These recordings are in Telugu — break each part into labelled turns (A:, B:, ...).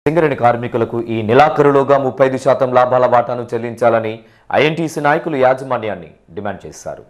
A: సింగరేణి కార్మికులకు ఈ నెలాఖరులోగా ముప్పై ఐదు శాతం లాభాల వాటాను చెల్లించాలని ఐఎన్టీసీ నాయకులు యాజమాన్యాన్ని డిమాండ్ చేశారు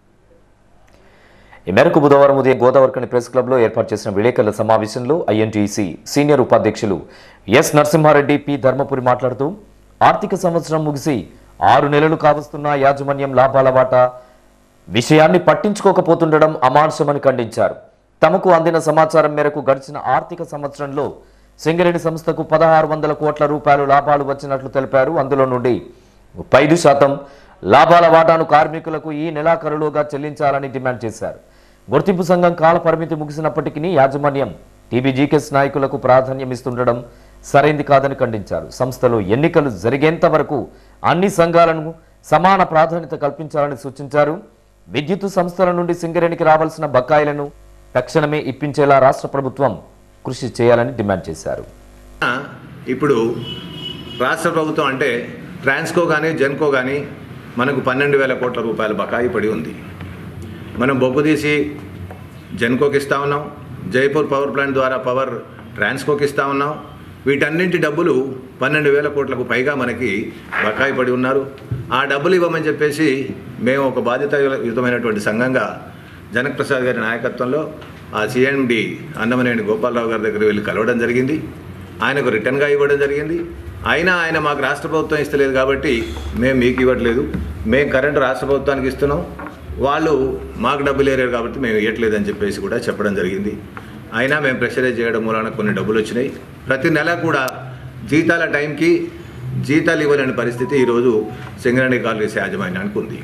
A: ఈ మేరకు బుధవారం ఉదయం గోదావరికని ప్రెస్ క్లబ్లో ఏర్పాటు చేసిన విలేకరుల సమావేశంలో ఐఎన్టీసీ సీనియర్ ఉపాధ్యక్షులు ఎస్ నరసింహారెడ్డి పి ధర్మపురి మాట్లాడుతూ ఆర్థిక సంవత్సరం ముగిసి ఆరు నెలలు కావస్తున్న యాజమాన్యం లాభాల వాటా విషయాన్ని పట్టించుకోకపోతుండడం అమానుషమని ఖండించారు తమకు అందిన సమాచారం మేరకు గడిచిన ఆర్థిక సంవత్సరంలో సింగరేణి సంస్థకు పదహారు వందల కోట్ల రూపాయలు లాభాలు వచ్చినట్లు తెలిపారు అందులో నుండి ముప్పై ఐదు శాతం లాభాల వాటాను కార్మికులకు ఈ నెలాఖరులోగా చెల్లించాలని డిమాండ్ చేశారు గుర్తింపు సంఘం కాల పరిమితి ముగిసినప్పటికీ యాజమాన్యం టీబీజీకేఎస్ నాయకులకు ప్రాధాన్యం ఇస్తుండడం సరైంది కాదని ఖండించారు సంస్థలో ఎన్నికలు జరిగేంత వరకు అన్ని సంఘాలను సమాన ప్రాధాన్యత కల్పించాలని సూచించారు విద్యుత్ సంస్థల నుండి సింగరేణికి రావాల్సిన బకాయిలను తక్షణమే ఇప్పించేలా రాష్ట్ర ప్రభుత్వం కృషి చేయాలని డిమాండ్ చేశారు
B: ఇప్పుడు రాష్ట్ర ప్రభుత్వం అంటే ట్రాన్స్కో కానీ జెన్కో కానీ మనకు పన్నెండు వేల కోట్ల రూపాయల బకాయి పడి ఉంది మనం బొగ్గు తీసి జెన్కోకి ఇస్తా ఉన్నాం జైపూర్ పవర్ ప్లాంట్ ద్వారా పవర్ ట్రాన్స్కోకి ఇస్తా ఉన్నాం వీటన్నింటి డబ్బులు పన్నెండు వేల కోట్లకు పైగా మనకి బకాయి పడి ఉన్నారు ఆ డబ్బులు ఇవ్వమని చెప్పేసి మేము ఒక బాధ్యతాయుతమైనటువంటి సంఘంగా జనక్ ప్రసాద్ గారి నాయకత్వంలో ఆ సిఎండి అన్నమనేని గోపాలరావు గారి దగ్గర వెళ్ళి కలవడం జరిగింది ఆయనకు రిటర్న్గా ఇవ్వడం జరిగింది అయినా ఆయన మాకు రాష్ట్ర ప్రభుత్వం ఇస్తలేదు కాబట్టి మేము మీకు ఇవ్వట్లేదు మేము కరెంటు రాష్ట్ర ప్రభుత్వానికి ఇస్తున్నాం వాళ్ళు మాకు డబ్బులు ఏరారు కాబట్టి మేము ఇవ్వట్లేదు అని చెప్పేసి కూడా చెప్పడం జరిగింది అయినా మేము ప్రెషరైజ్ చేయడం మూలాన కొన్ని డబ్బులు వచ్చినాయి ప్రతి నెల కూడా జీతాల టైంకి జీతాలు ఇవ్వలేని పరిస్థితి ఈరోజు సింగరేణి కాలేజ్ యాజమాన్యానికి ఉంది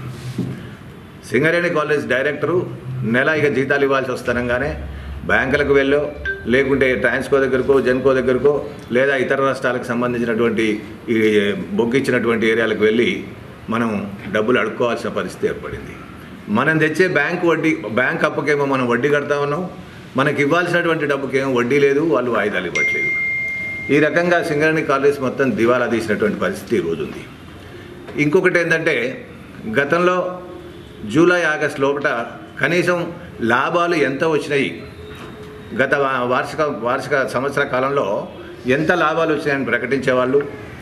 B: సింగరేణి కాలేజ్ డైరెక్టరు నెల ఇక జీతాలు ఇవ్వాల్సి వస్తానంగానే బ్యాంకులకు వెళ్ళో లేకుంటే ట్రాన్స్కో దగ్గరకో జెన్కో దగ్గరకో లేదా ఇతర రాష్ట్రాలకు సంబంధించినటువంటి ఈ బొగ్గు ఇచ్చినటువంటి ఏరియాలకు వెళ్ళి మనం డబ్బులు అడుక్కోవాల్సిన పరిస్థితి ఏర్పడింది మనం తెచ్చే బ్యాంక్ వడ్డీ బ్యాంక్ అప్పుకేమో మనం వడ్డీ కడతా ఉన్నాం మనకి ఇవ్వాల్సినటువంటి డబ్బుకేమో వడ్డీ లేదు వాళ్ళు వాయిదాలు ఇవ్వట్లేదు ఈ రకంగా సింగరేణి కాలేజ్ మొత్తం దివాలా తీసినటువంటి పరిస్థితి ఈరోజు ఉంది ఇంకొకటి ఏంటంటే గతంలో జూలై ఆగస్ట్ లోపల కనీసం లాభాలు ఎంత వచ్చినాయి గత వా- వార్షిక వార్షిక సంవత్సర కాలంలో ఎంత లాభాలు వచ్చినాయని ప్రకటించేవాళ్ళు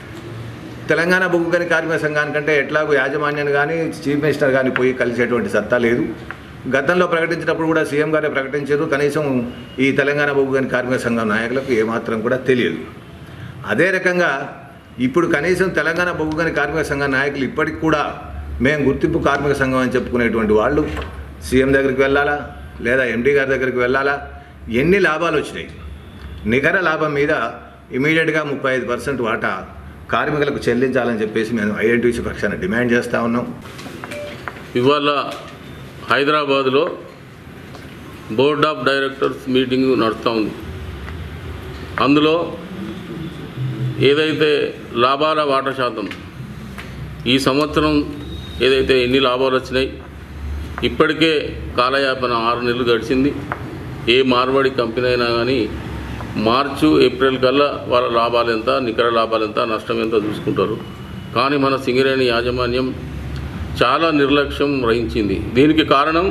B: తెలంగాణ బొగ్గు గని కార్మిక సంఘానికంటే ఎట్లాగో యాజమాన్యాన్ని కానీ చీఫ్ మినిస్టర్ కానీ పోయి కలిసేటువంటి సత్తా లేదు గతంలో ప్రకటించినప్పుడు కూడా సీఎం గారే ప్రకటించారు కనీసం ఈ తెలంగాణ బొగ్గు గని కార్మిక సంఘం నాయకులకు ఏమాత్రం కూడా తెలియదు అదే రకంగా ఇప్పుడు కనీసం తెలంగాణ బొగ్గు గని కార్మిక సంఘం నాయకులు ఇప్పటికి కూడా మేము గుర్తింపు కార్మిక సంఘం అని చెప్పుకునేటువంటి వాళ్ళు సీఎం దగ్గరికి వెళ్ళాలా లేదా ఎండీ గారి దగ్గరికి వెళ్ళాలా ఎన్ని లాభాలు వచ్చినాయి నికర లాభం మీద ఇమీడియట్గా ముప్పై ఐదు పర్సెంట్ వాటా కార్మికులకు చెల్లించాలని చెప్పేసి మేము ఐఎన్టీసీ పక్షాన డిమాండ్ చేస్తూ ఉన్నాం
C: ఇవాళ హైదరాబాద్లో బోర్డ్ ఆఫ్ డైరెక్టర్స్ మీటింగ్ నడుస్తూ ఉంది అందులో ఏదైతే లాభాల వాటా శాతం ఈ సంవత్సరం ఏదైతే ఎన్ని లాభాలు వచ్చినాయి ఇప్పటికే కాలయాపన ఆరు నెలలు గడిచింది ఏ మార్వాడి కంపెనీ అయినా కానీ మార్చు ఏప్రిల్ కల్లా వాళ్ళ లాభాలు ఎంత నికర లాభాలు ఎంత నష్టం ఎంత చూసుకుంటారు కానీ మన సింగరేణి యాజమాన్యం చాలా నిర్లక్ష్యం వహించింది దీనికి కారణం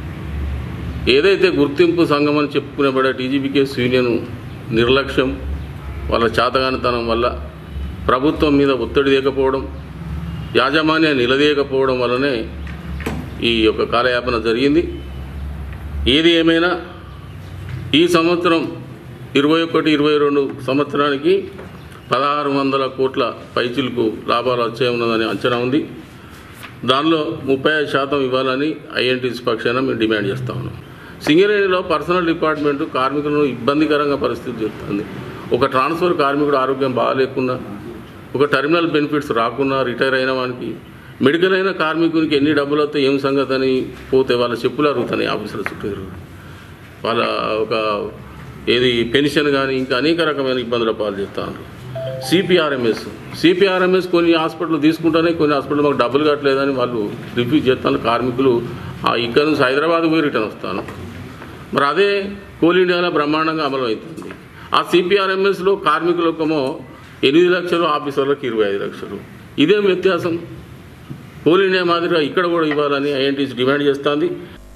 C: ఏదైతే గుర్తింపు సంఘం అని చెప్పుకునేబడే టీజీబీకేఎస్ యూనియన్ నిర్లక్ష్యం వాళ్ళ చేతగానితనం వల్ల ప్రభుత్వం మీద ఒత్తిడి లేకపోవడం యాజమాన్యం నిలదీయకపోవడం వల్లనే ఈ యొక్క కాలయాపన జరిగింది ఏది ఏమైనా ఈ సంవత్సరం ఇరవై ఒకటి ఇరవై రెండు సంవత్సరానికి పదహారు వందల కోట్ల పైచిలకు లాభాలు వచ్చే ఉన్నదని అంచనా ఉంది దానిలో ముప్పై ఐదు శాతం ఇవ్వాలని ఐఎన్టీసీ పక్షాన మేము డిమాండ్ చేస్తా ఉన్నాం సింగరేణిలో పర్సనల్ డిపార్ట్మెంట్ కార్మికులను ఇబ్బందికరంగా పరిస్థితి చెప్తుంది ఒక ట్రాన్స్ఫర్ కార్మికుడు ఆరోగ్యం బాగాలేకున్నా ఒక టెర్మినల్ బెనిఫిట్స్ రాకున్నా రిటైర్ అయిన వానికి మెడికల్ అయిన కార్మికునికి ఎన్ని డబ్బులు వస్తే ఏం సంగతి అని పోతే వాళ్ళ చెప్పులు అరుగుతున్నాయి ఆఫీసుల చుట్టూ తిరుగుతూ. వాళ్ళ ఒక ఏది పెన్షన్ కానీ ఇంకా అనేక రకమైన ఇబ్బందుల పాలు చేస్తాను సిపిఆర్ఎంఎస్ సిపిఆర్ఎంఎస్ కొన్ని హాస్పిటల్ తీసుకుంటానే కొన్ని హాస్పిటల్ మాకు డబ్బులు కట్టలేదని వాళ్ళు రిఫ్యూజ్ చేస్తాను కార్మికులు ఆ ఇక్కడ నుంచి హైదరాబాద్ పోయి రిటర్న్ వస్తాను మరి అదే కోల్ ఇండియాలో బ్రహ్మాండంగా అమలు అవుతుంది ఆ సిపిఆర్ఎంఎస్లో కార్మికులకేమో ఎనిమిది లక్షలు ఆఫీసర్లకు ఇరవై ఐదు లక్షలు ఇదేం వ్యత్యాసం కోల్ ఇండియా మాదిరిగా ఇక్కడ కూడా ఇవ్వాలని ఐఎన్టీసీ డిమాండ్ చేస్తుంది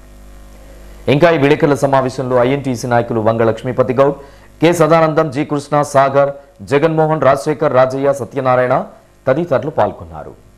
A: ఇంకా ఈ విలేకరుల సమావేశంలో ఐఎన్టీసీ నాయకులు వంగ లక్ష్మీపతి గౌడ్ కె సదానందం జి కృష్ణ సాగర్ జగన్మోహన్ రాజశేఖర్ రాజయ్య సత్యనారాయణ తదితరులు పాల్గొన్నారు